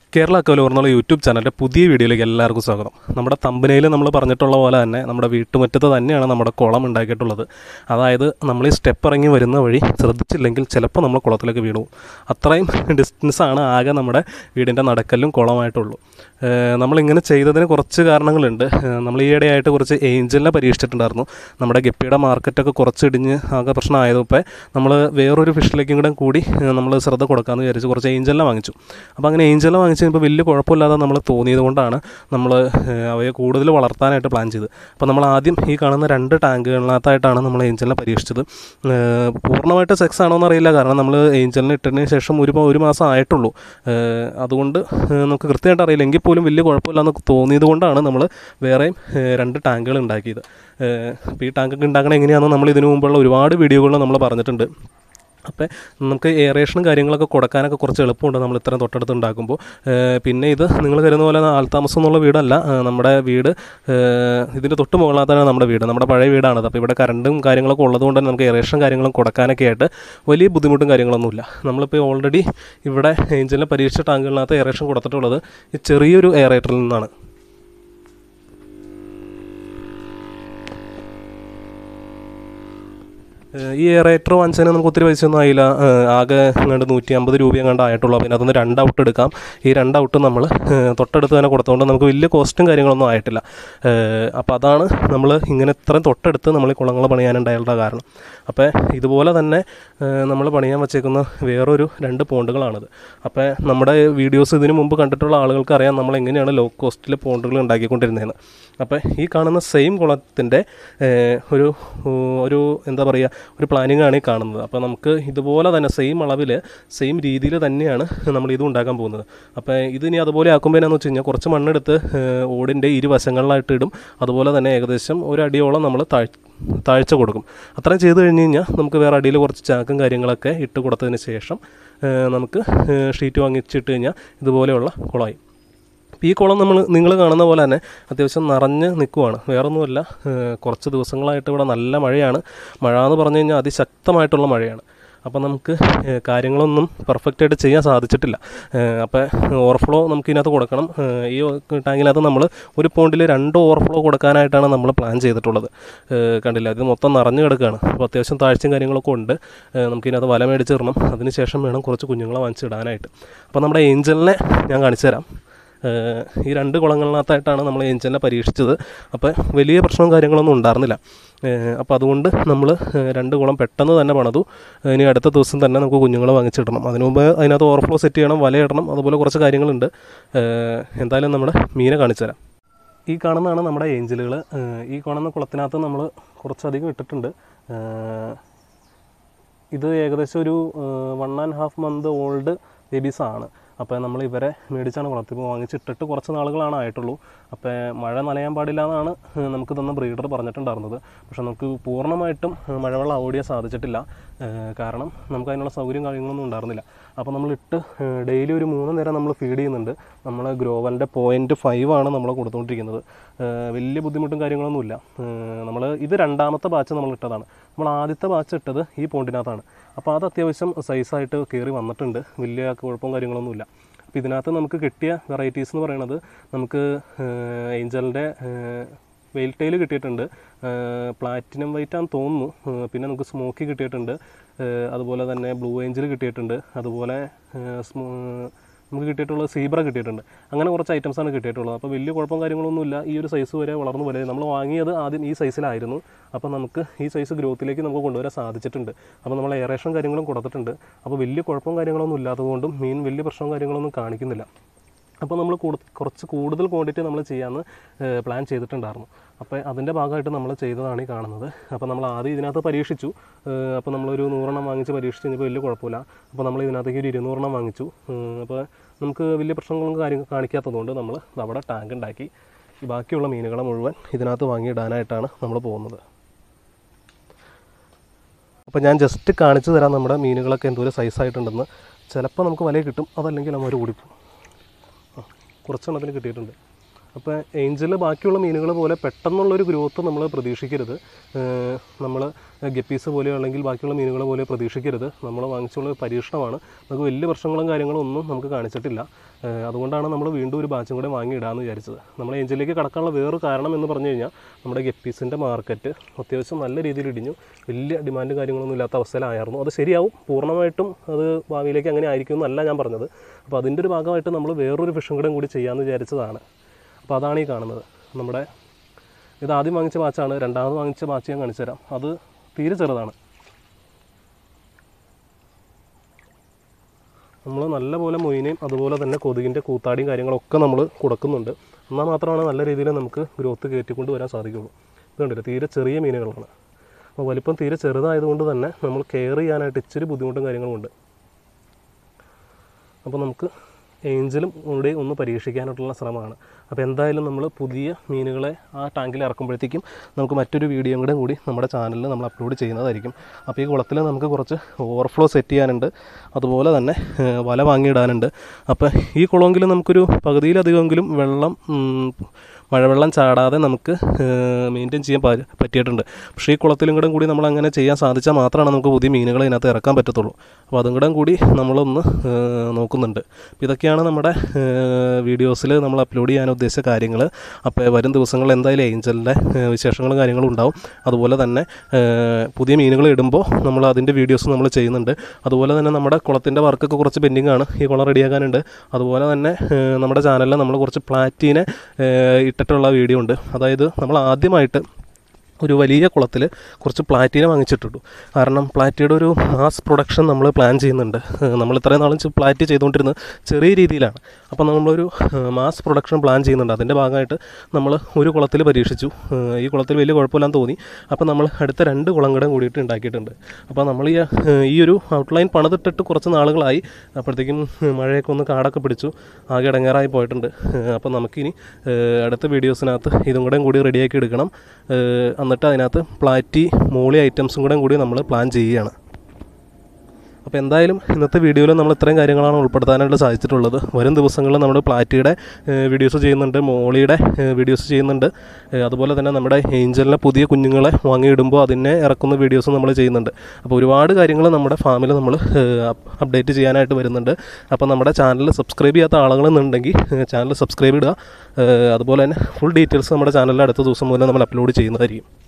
കേരള അക്കോലൂർ എന്നുള്ള യൂട്യൂബ് ചാനലിൻ്റെ പുതിയ വീഡിയോയിലേക്ക് എല്ലാവർക്കും സ്വാഗതം നമ്മുടെ തമ്പനയിൽ നമ്മൾ പറഞ്ഞിട്ടുള്ള പോലെ തന്നെ നമ്മുടെ വീട്ടുമുറ്റത്ത് തന്നെയാണ് നമ്മുടെ കുളം ഉണ്ടാക്കിയിട്ടുള്ളത് അതായത് നമ്മൾ ഈ സ്റ്റെപ്പ് ഇറങ്ങി വരുന്ന വഴി ശ്രദ്ധിച്ചില്ലെങ്കിൽ ചിലപ്പോൾ നമ്മൾ കുളത്തിലേക്ക് വീണു പോകും. അത്രയും ഡിസ്റ്റൻസാണ് ആകെ നമ്മുടെ വീടിൻ്റെ നടക്കല്ലും കുളമായിട്ടുള്ളൂ ഏഹ് നമ്മളിങ്ങനെ ചെയ്തതിന് കുറച്ച് കാരണങ്ങളുണ്ട് ഏഹ് നമ്മൾ ഈയിടെയായിട്ട് കുറച്ച് ഏഞ്ചലിനെ പരീക്ഷിച്ചിട്ടുണ്ടായിരുന്നു നമ്മുടെ ഗപ്പിയുടെ മാർക്കറ്റൊക്കെ കുറച്ച് ഇടിഞ്ഞ് ആകെ പ്രശ്നമായപ്പോൾ നമ്മൾ വേറൊരു ഫിഷിലേക്കും കൂടെ കൂടി നമ്മൾ ശ്രദ്ധ കൊടുക്കാമെന്ന് വിചാരിച്ച് കുറച്ച് ഏഞ്ചലിനെ വാങ്ങിച്ചു അപ്പോൾ അങ്ങനെ ഏഞ്ചലിനെ വാങ്ങിച്ച് ഇപ്പോൾ വലിയ കുഴപ്പമില്ലാതെ നമ്മൾ തോന്നിയത് കൊണ്ടാണ് നമ്മൾ അവയെ കൂടുതൽ വളർത്താനായിട്ട് പ്ലാൻ ചെയ്തത് അപ്പോൾ നമ്മൾ ആദ്യം ഈ കാണുന്ന രണ്ട് ടാങ്കുകളിനകത്തായിട്ടാണ് നമ്മൾ ഏഞ്ചലിനെ പരീക്ഷിച്ചത് ഏഹ് പൂർണ്ണമായിട്ട് സെക്സ് ആണോ എന്നറിയില്ല കാരണം നമ്മൾ ഏഞ്ചലിനെ ഇട്ടതിന് ശേഷം ഒരു മാ- ഒരു മാസം ആയിട്ടുള്ളൂ ഏഹ് അതുകൊണ്ട് ഏഹ് നമുക്ക് കൃത്യമായിട്ട് അറിയില്ല എങ്കിൽ പോലും വലിയ കുഴപ്പമില്ലെന്ന് തോന്നിയത് കൊണ്ടാണ് നമ്മൾ വേറെയും ഏഹ് രണ്ട് ടാങ്കുകൾ ഉണ്ടാക്കിയത് ഏഹ് അപ്പോൾ ഈ ടാങ്കൊക്കെ ഉണ്ടാക്കണത് എങ്ങനെയാണെന്ന് നമ്മൾ ഇതിനു മുമ്പുള്ള ഒരുപാട് വീഡിയോകളിൽ നമ്മൾ പറഞ്ഞിട്ടുണ്ട് അപ്പോൾ നമുക്ക് എയറേഷനും കാര്യങ്ങളൊക്കെ കൊടുക്കാനൊക്കെ കുറച്ച് എളുപ്പമുണ്ട് നമ്മൾ ഇത്രയും തൊട്ടടുത്ത് ഉണ്ടാക്കുമ്പോൾ ഏഹ് പിന്നെ ഇത് നിങ്ങൾ കരുതുന്ന പോലെ ആൾത്താമസം എന്നുള്ള വീടല്ല ഏഹ് നമ്മുടെ വീട് ഏഹ് ഇതിൻ്റെ തൊട്ട് മുകളിനകത്താണ് നമ്മുടെ വീട് നമ്മുടെ പഴയ വീടാണത് അപ്പോൾ ഇവിടെ കറണ്ടും കാര്യങ്ങളൊക്കെ ഉള്ളതുകൊണ്ട് തന്നെ നമുക്ക് എയറേഷൻ കാര്യങ്ങളും കൊടുക്കാനൊക്കെ ആയിട്ട് വലിയ ബുദ്ധിമുട്ടും കാര്യങ്ങളൊന്നുമില്ല നമ്മളിപ്പോൾ ഓൾറെഡി ഇവിടെ ഏഞ്ചലിനെ പരീക്ഷ ടാങ്കുകളിനകത്ത് എയറേഷൻ കൊടുത്തിട്ടുള്ളത് ഈ ചെറിയൊരു എയറേറ്ററിൽ നിന്നാണ് ഏഹ് ഈ എയറേറ്റർ വാങ്ങിച്ചതിന് നമുക്ക് ഒത്തിരി പൈസയൊന്നും ആയില്ല ഏഹ് ആകെ എങ്ങാണ്ട് നൂറ്റി അമ്പത് രൂപ എങ്ങാണ്ട് ആയിട്ടുള്ളൂ അപ്പോൾ അതിനകത്തുനിന്ന് രണ്ട് ഔട്ട് എടുക്കാം ഈ രണ്ട് ഔട്ട് നമ്മൾ തൊട്ടടുത്ത് തന്നെ കൊടുത്തുകൊണ്ട് നമുക്ക് വലിയ കോസ്റ്റും കാര്യങ്ങളൊന്നും ആയിട്ടില്ല ഏഹ് അപ്പോൾ അതാണ് നമ്മൾ ഇങ്ങനെ ഇത്രയും തൊട്ടടുത്ത് നമ്മൾ ഈ കുളങ്ങൾ പണിയാനുണ്ടായുള്ള കാരണം അപ്പോൾ ഇതുപോലെ തന്നെ നമ്മൾ പണിയാൻ വച്ചേക്കുന്ന വേറൊരു രണ്ട് പോണ്ടുകളാണിത് അപ്പോൾ നമ്മുടെ വീഡിയോസ് ഇതിനു മുമ്പ് കണ്ടിട്ടുള്ള ആളുകൾക്ക് അറിയാം നമ്മൾ എങ്ങനെയാണ് ലോ കോസ്റ്റിൽ പോണ്ടുകൾ ഉണ്ടാക്കിക്കൊണ്ടിരുന്നതെന്ന് അപ്പോൾ ഈ കാണുന്ന സെയിം കുളത്തിൻ്റെ ഒരു ഒരു എന്താ പറയുക ഒരു പ്ലാനിങ് ആണ് ഈ കാണുന്നത് അപ്പോൾ നമുക്ക് ഇതുപോലെ തന്നെ സെയിം അളവിൽ സെയിം രീതിയിൽ തന്നെയാണ് നമ്മൾ ഇത് ഉണ്ടാക്കാൻ പോകുന്നത് അപ്പോൾ ഇത് ഇനി അതുപോലെ ആക്കുമ്പോൾ എന്നാന്ന് വെച്ച് കഴിഞ്ഞാൽ കുറച്ച് മണ്ണെടുത്ത് ഏഹ്, ഓടിൻ്റെ ഇരുവശങ്ങളിലായിട്ട് ഇടും അതുപോലെ തന്നെ ഏകദേശം ഒരു അടിയോളം നമ്മൾ താഴ് താഴ്ച കൊടുക്കും അത്രയും ചെയ്ത് കഴിഞ്ഞ് കഴിഞ്ഞാൽ നമുക്ക് വേറെ അടിയിൽ കുറച്ച് ചാക്കും കാര്യങ്ങളൊക്കെ ഇട്ട് കൊടുത്തതിന് ശേഷം ഏഹ്, നമുക്ക് ഏഹ്, ഷീറ്റ് വാങ്ങിച്ചിട്ട് കഴിഞ്ഞാൽ ഇതുപോലെയുള്ള കുളമായി ഈ കുളം നമ്മൾ നിങ്ങൾ കാണുന്ന പോലെ തന്നെ അത്യാവശ്യം നിറഞ്ഞ് നിൽക്കുവാണ് വേറൊന്നുമല്ല ഏഹ് കുറച്ച് ദിവസങ്ങളായിട്ട് ഇവിടെ നല്ല മഴയാണ് മഴ എന്ന് പറഞ്ഞു കഴിഞ്ഞാൽ അതിശക്തമായിട്ടുള്ള മഴയാണ് അപ്പോൾ നമുക്ക് ഏഹ് കാര്യങ്ങളൊന്നും പെർഫെക്റ്റ് ആയിട്ട് ചെയ്യാൻ സാധിച്ചിട്ടില്ല ഏഹ് അപ്പോൾ ഓവർഫ്ലോ നമുക്ക് ഇതിനകത്ത് കൊടുക്കണം ഏഹ് ഈ ടാങ്കിനകത്ത് നമ്മൾ ഒരു പോണ്ടിൽ രണ്ട് ഓവർഫ്ലോ കൊടുക്കാനായിട്ടാണ് നമ്മൾ പ്ലാൻ ചെയ്തിട്ടുള്ളത് ഏഹ് കണ്ടില്ല ഇത് മൊത്തം നിറഞ്ഞു കിടക്കുകയാണ് അപ്പോൾ അത്യാവശ്യം താഴ്ചയും കാര്യങ്ങളൊക്കെ ഉണ്ട് ഏഹ് നമുക്കിതിനകത്ത് വല മേടിച്ചിടണം അതിന് ശേഷം വേണം കുറച്ച് കുഞ്ഞുങ്ങളെ വാങ്ങിച്ചിടാനായിട്ട് അപ്പോൾ നമ്മുടെ ഏഞ്ചലിനെ ഞാൻ കാണിച്ചു തരാം ഏഹ് ഈ രണ്ട് കുളങ്ങളിനകത്തായിട്ടാണ് നമ്മൾ ഏഞ്ചലിനെ പരീക്ഷിച്ചത് അപ്പോൾ വലിയ പ്രശ്നവും കാര്യങ്ങളൊന്നും ഉണ്ടായിരുന്നില്ല ഏഹ് അപ്പോൾ അതുകൊണ്ട് നമ്മൾ ഏഹ് രണ്ട് കുളം പെട്ടെന്ന് തന്നെ പണിതു ഇനി അടുത്ത ദിവസം തന്നെ നമുക്ക് കുഞ്ഞുങ്ങളെ വാങ്ങിച്ചിടണം അതിനു മുമ്പ് അതിനകത്ത് ഓവർഫ്ലോ സെറ്റ് ചെയ്യണം വലയിടണം അതുപോലെ കുറച്ച് കാര്യങ്ങളുണ്ട് ഏഹ് എന്തായാലും നമ്മുടെ മീനെ കാണിച്ചു തരാം ഈ കാണുന്നതാണ് നമ്മുടെ ഏഞ്ചലുകൾ ഈ കാണുന്ന കുളത്തിനകത്ത് നമ്മൾ കുറച്ചധികം ഇട്ടിട്ടുണ്ട് ഏഹ് ഇത് ഏകദേശം ഒരു one and half month old ബേബീസാണ് അപ്പോൾ നമ്മൾ ഇവരെ മേടിച്ചാണ് വളർത്തിപ്പോൾ വാങ്ങിച്ചിട്ടിട്ട് കുറച്ച് നാളുകളാണ് ആയിട്ടുള്ളൂ അപ്പോൾ മഴ നനയാൻ പാടില്ല എന്നാണ് ഏഹ് നമുക്ക് തന്ന ബ്രീഡർ പറഞ്ഞിട്ടുണ്ടായിരുന്നത് പക്ഷെ നമുക്ക് പൂർണ്ണമായിട്ടും ഏഹ് മഴവെള്ളം അവോയ്ഡ് ചെയ്യാൻ സാധിച്ചിട്ടില്ല ഏഹ് കാരണം നമുക്ക് അതിനുള്ള സൗകര്യം കാര്യങ്ങളൊന്നും ഉണ്ടായിരുന്നില്ല അപ്പോൾ നമ്മളിട്ട് ഡെയിലി ഒരു മൂന്ന് നേരം നമ്മൾ ഫീഡ് ചെയ്യുന്നുണ്ട് നമ്മൾ ഗ്രോവലിൻ്റെ പോയിൻറ്റ് ഫൈവ് ആണ് നമ്മൾ കൊടുത്തുകൊണ്ടിരിക്കുന്നത് ഏഹ് വലിയ ബുദ്ധിമുട്ടും കാര്യങ്ങളൊന്നുമില്ല നമ്മൾ ഇത് രണ്ടാമത്തെ ബാച്ച് നമ്മൾ ഇട്ടതാണ് നമ്മൾ ആദ്യത്തെ ബാച്ച് ഇട്ടത് ഈ പോണ്ടിനകത്താണ് അപ്പോൾ അത് അത്യാവശ്യം സൈസായിട്ട് കയറി വന്നിട്ടുണ്ട് വലിയ കുഴപ്പവും കാര്യങ്ങളൊന്നുമില്ല അപ്പോൾ ഇതിനകത്ത് നമുക്ക് കിട്ടിയ വെറൈറ്റീസ് എന്ന് പറയുന്നത് നമുക്ക് ഏഞ്ചലിൻ്റെ വെയിൽ ടൈൽ കിട്ടിയിട്ടുണ്ട് പ്ലാറ്റിനം വൈറ്റ് ആണെന്ന് തോന്നുന്നു ഏഹ് പിന്നെ നമുക്ക് സ്മോക്കി കിട്ടിയിട്ടുണ്ട് ഏഹ് അതുപോലെ തന്നെ ബ്ലൂ ഏഞ്ചൽ കിട്ടിയിട്ടുണ്ട് അതുപോലെ ഏഹ് സ്മോ നമുക്ക് കിട്ടിയിട്ടുള്ളത് സീബ്ര കിട്ടിയിട്ടുണ്ട് അങ്ങനെ കുറച്ച് ഐറ്റംസാണ് കിട്ടിയിട്ടുള്ളത് അപ്പോൾ വലിയ കുഴപ്പം കാര്യങ്ങളൊന്നുമില്ല ഈ ഒരു സൈസ് വരെ വളർന്നു വരെ നമ്മൾ വാങ്ങിയത് ആദ്യം ഈ സൈസിലായിരുന്നു അപ്പോൾ നമുക്ക് ഈ സൈസ് ഗ്രോത്തിലേക്ക് നമുക്ക് കൊണ്ടുവരാൻ സാധിച്ചിട്ടുണ്ട് അപ്പോൾ നമ്മൾ എയറേഷൻ കാര്യങ്ങളും കൊടുത്തിട്ടുണ്ട് അപ്പോൾ വലിയ കുഴപ്പവും കാര്യങ്ങളൊന്നും ഇല്ലാത്തതുകൊണ്ടും മീൻ വലിയ പ്രശ്നവും കാര്യങ്ങളൊന്നും കാണിക്കുന്നില്ല അപ്പോൾ നമ്മൾ കുറച്ച് കൂടുതൽ ക്വാണ്ടിറ്റി നമ്മൾ ചെയ്യാമെന്ന് പ്ലാൻ ചെയ്തിട്ടുണ്ടായിരുന്നു അപ്പോൾ അതിൻ്റെ ഭാഗമായിട്ട് നമ്മൾ ചെയ്തതാണ് ഈ കാണുന്നത് അപ്പോൾ നമ്മൾ ആദ്യം ഇതിനകത്ത് പരീക്ഷിച്ചു ഏഹ് അപ്പോൾ നമ്മളൊരു നൂറെണ്ണം വാങ്ങിച്ച് പരീക്ഷിച്ച് കഴിഞ്ഞപ്പോൾ വലിയ കുഴപ്പമില്ല അപ്പോൾ നമ്മൾ ഇതിനകത്തേക്ക് ഒരു ഇരുന്നൂറെണ്ണം വാങ്ങിച്ചു ഏഹ് അപ്പോൾ നമുക്ക് വലിയ പ്രശ്നങ്ങളും കാര്യം കാണിക്കാത്തതുകൊണ്ട് നമ്മൾ അവിടെ ടാങ്ക് ഉണ്ടാക്കി ഈ ബാക്കിയുള്ള മീനുകളെ മുഴുവൻ ഇതിനകത്ത് വാങ്ങിയിടാനായിട്ടാണ് നമ്മൾ പോകുന്നത് അപ്പോൾ ഞാൻ ജസ്റ്റ് കാണിച്ചു തരാം നമ്മുടെ മീനുകളൊക്കെ എന്തോരം സൈസായിട്ടുണ്ടെന്ന് ചിലപ്പോൾ നമുക്ക് വലയിൽ കിട്ടും അതല്ലെങ്കിൽ നമ്മൾ ഓടിപ്പോകും ആ കുറച്ചെണ്ണത്തിന് കിട്ടിയിട്ടുണ്ട് അപ്പോൾ ഏഞ്ചൽ ബാക്കിയുള്ള മീനുകൾ പോലെ പെട്ടെന്നുള്ളൊരു ഗ്രോത്ത് നമ്മൾ പ്രതീക്ഷിക്കരുത് നമ്മൾ ഗപ്പീസ് പോലെയോ അല്ലെങ്കിൽ ബാക്കിയുള്ള മീനുകൾ പോലെ പ്രതീക്ഷിക്കരുത് നമ്മൾ വാങ്ങിച്ചുള്ള ഒരു പരീക്ഷണമാണ് നമുക്ക് വലിയ പ്രശ്നങ്ങളും കാര്യങ്ങളും ഒന്നും നമുക്ക് കാണിച്ചിട്ടില്ല ഏഹ് അതുകൊണ്ടാണ് നമ്മൾ വീണ്ടും ഒരു ബാച്ചും കൂടെ വാങ്ങിയിടാമെന്ന് വിചാരിച്ചത് നമ്മൾ ഏഞ്ചലിലേക്ക് കടക്കാനുള്ള വേറൊരു കാരണം എന്ന് പറഞ്ഞു കഴിഞ്ഞാൽ നമ്മുടെ ഗപ്പീസിൻ്റെ മാർക്കറ്റ് അത്യാവശ്യം നല്ല രീതിയിൽ ഇടിഞ്ഞു വലിയ ഡിമാൻഡ് കാര്യങ്ങളൊന്നും ഇല്ലാത്ത അവസ്ഥയിലായിരുന്നു അത് ശരിയാവും പൂർണ്ണമായിട്ടും അത് ഭാവിയിലേക്ക് അങ്ങനെ ആയിരിക്കും എന്നല്ല ഞാൻ പറഞ്ഞത് അപ്പോൾ അതിൻ്റെ ഒരു ഭാഗമായിട്ട് നമ്മൾ വേറൊരു ഫിഷും കൂടെ കൂടി ചെയ്യാമെന്ന് വിചാരിച്ചതാണ് അപ്പോൾ അതാണ് ഈ കാണുന്നത് നമ്മുടെ ഇത് ആദ്യം വാങ്ങിച്ച ബാച്ചാണ് രണ്ടാമത് വാങ്ങിച്ച ബാച്ച് ഞാൻ കാണിച്ചു തരാം അത് തീരെ ചെറുതാണ് നമ്മൾ നല്ലപോലെ മൊയിനെയും അതുപോലെ തന്നെ കൊതുകിൻ്റെ കൂത്താടിയും കാര്യങ്ങളൊക്കെ നമ്മൾ കൊടുക്കുന്നുണ്ട് എന്നാൽ മാത്രമാണ് നല്ല രീതിയിൽ നമുക്ക് ഗ്രോത്ത് കയറ്റിക്കൊണ്ട് വരാൻ സാധിക്കുള്ളൂ ഇത് കണ്ടില്ല തീരെ ചെറിയ മീനുകളാണ് അപ്പോൾ വലിപ്പം തീരെ ചെറുതായതുകൊണ്ട് തന്നെ നമ്മൾ കെയർ ചെയ്യാനായിട്ട് ഇച്ചിരി ബുദ്ധിമുട്ടും കാര്യങ്ങളും ഉണ്ട് അപ്പോൾ നമുക്ക് ഏഞ്ചലും കൂടി ഒന്ന് പരീക്ഷിക്കാനായിട്ടുള്ള ശ്രമമാണ് അപ്പോൾ എന്തായാലും നമ്മൾ പുതിയ മീനുകളെ ആ ടാങ്കിൽ ഇറക്കുമ്പോഴത്തേക്കും നമുക്ക് മറ്റൊരു വീഡിയോയും കൂടെ കൂടി നമ്മുടെ ചാനലിൽ നമ്മൾ അപ്ലോഡ് ചെയ്യുന്നതായിരിക്കും അപ്പോൾ ഈ കുളത്തിൽ നമുക്ക് കുറച്ച് ഓവർഫ്ലോ സെറ്റ് ചെയ്യാനുണ്ട് അതുപോലെ തന്നെ ഏഹ്, വല വാങ്ങിയിടാനുണ്ട് അപ്പോൾ ഈ കുളമെങ്കിൽ നമുക്കൊരു പകുതിയിലധികമെങ്കിലും വെള്ളം ഉം, മഴവെള്ളം ചാടാതെ നമുക്ക് മെയിൻറ്റെയിൻ ചെയ്യാൻ പ- പറ്റിയിട്ടുണ്ട് പക്ഷേ ഈ കുളത്തിലും കൂടെ കൂടി നമ്മൾ അങ്ങനെ ചെയ്യാൻ സാധിച്ചാൽ മാത്രമാണ് നമുക്ക് പുതിയ മീനുകൾ ഇതിനകത്ത് ഇറക്കാൻ പറ്റത്തുള്ളൂ അപ്പോൾ അതും കൂടെ കൂടി നമ്മളൊന്ന് ഏഹ്, നോക്കുന്നുണ്ട് അപ്പോൾ ഇതൊക്കെയാണ് നമ്മുടെ വീഡിയോസിൽ നമ്മൾ അപ്ലോഡ് ചെയ്യാൻ ഉദ്ദേശിച്ച കാര്യങ്ങൾ അപ്പോൾ വരും ദിവസങ്ങളിൽ എന്തായാലും ഏഞ്ചലിൻ്റെ വിശേഷങ്ങളും കാര്യങ്ങളും ഉണ്ടാവും അതുപോലെ തന്നെ ഏഹ്, പുതിയ മീനുകൾ ഇടുമ്പോൾ നമ്മൾ അതിൻ്റെ വീഡിയോസ് നമ്മൾ ചെയ്യുന്നുണ്ട് അതുപോലെ തന്നെ നമ്മുടെ കുളത്തിൻ്റെ വർക്കൊക്കെ കുറച്ച് പെൻഡിങ് ആണ് ഈ കുളം റെഡിയാക്കാനുണ്ട് അതുപോലെ തന്നെ ഏഹ്, നമ്മുടെ ചാനലിൽ നമ്മൾ കുറച്ച് പ്ലാറ്റീനെ ഏഹ്, ഇട്ടിട്ടുള്ള വീഡിയോ ഉണ്ട് അതായത് നമ്മൾ ആദ്യമായിട്ട് ഒരു വലിയ കുളത്തിൽ കുറച്ച് പ്ലാറ്റീനെ വാങ്ങിച്ചിട്ടുള്ളൂ കാരണം പ്ലാറ്റിയുടെ ഒരു മാസ് പ്രൊഡക്ഷൻ നമ്മൾ പ്ലാൻ ചെയ്യുന്നുണ്ട് ഏഹ് നമ്മൾ ഇത്രയും നാളും ചെ- പ്ലാറ്റ് ചെയ്തുകൊണ്ടിരുന്നത് ചെറിയ രീതിയിലാണ് അപ്പോൾ നമ്മളൊരു ഏഹ് മാസ് പ്രൊഡക്ഷൻ പ്ലാൻ ചെയ്യുന്നുണ്ട് അതിൻ്റെ ഭാഗമായിട്ട് നമ്മൾ ഒരു കുളത്തിൽ പരീക്ഷിച്ചു ഏഹ് ഈ കുളത്തിൽ വലിയ കുഴപ്പമില്ലാന്ന് തോന്നി അപ്പോൾ നമ്മൾ അടുത്ത രണ്ട് കുളം കൂടെ കൂടിയിട്ട് ഉണ്ടാക്കിയിട്ടുണ്ട് അപ്പോൾ നമ്മൾ ഈ ഏഹ് ഈ ഒരു ഔട്ട്ലൈൻ പണിതിട്ടിട്ട് കുറച്ച് നാളുകളായി അപ്പോഴത്തേക്കും മഴയൊക്കെ ഒന്ന് കാടൊക്കെ പിടിച്ചു ആകെ ഇടങ്ങേറായി പോയിട്ടുണ്ട് ഏഹ് അപ്പോൾ നമുക്കിനി ഏഹ് അടുത്ത വീഡിയോസിനകത്ത് ഇതും കൂടെ കൂടി റെഡിയാക്കി എടുക്കണം ഏഹ് എന്നിട്ട് അതിനകത്ത് പ്ലാറ്റി മോളി ഐറ്റംസും കൂടെ കൂടി നമ്മൾ പ്ലാൻ ചെയ്യുകയാണ് അപ്പോൾ എന്തായാലും ഇന്നത്തെ വീഡിയോയിൽ നമ്മൾ ഇത്രയും കാര്യങ്ങളാണ് ഉൾപ്പെടുത്താനായിട്ട് സാധിച്ചിട്ടുള്ളത് വരും ദിവസങ്ങളിൽ നമ്മൾ പ്ലാറ്റിയുടെ വീഡിയോസ് ചെയ്യുന്നുണ്ട് മോളിയുടെ വീഡിയോസ് ചെയ്യുന്നുണ്ട് ഏഹ് അതുപോലെ തന്നെ നമ്മുടെ ഏഞ്ചലിനെ പുതിയ കുഞ്ഞുങ്ങളെ വാങ്ങിയിടുമ്പോൾ അതിനെ ഇറക്കുന്ന വീഡിയോസ് നമ്മൾ ചെയ്യുന്നുണ്ട് അപ്പോൾ ഒരുപാട് കാര്യങ്ങൾ നമ്മുടെ ഫാമിൽ നമ്മൾ അപ്ഡേറ്റ് ചെയ്യാനായിട്ട് വരുന്നുണ്ട് അപ്പോൾ നമ്മുടെ ചാനൽ സബ്സ്ക്രൈബ് ചെയ്യാത്ത ആളുകളെന്നുണ്ടെങ്കിൽ ചാനൽ സബ്സ്ക്രൈബ് ഇടുക ഏഹ് അതുപോലെ തന്നെ ഫുൾ ഡീറ്റെയിൽസ് നമ്മുടെ ചാനലിൽ അടുത്ത ദിവസം മുതൽ നമ്മൾ അപ്ലോഡ് ചെയ്യുന്നതായിരിക്കും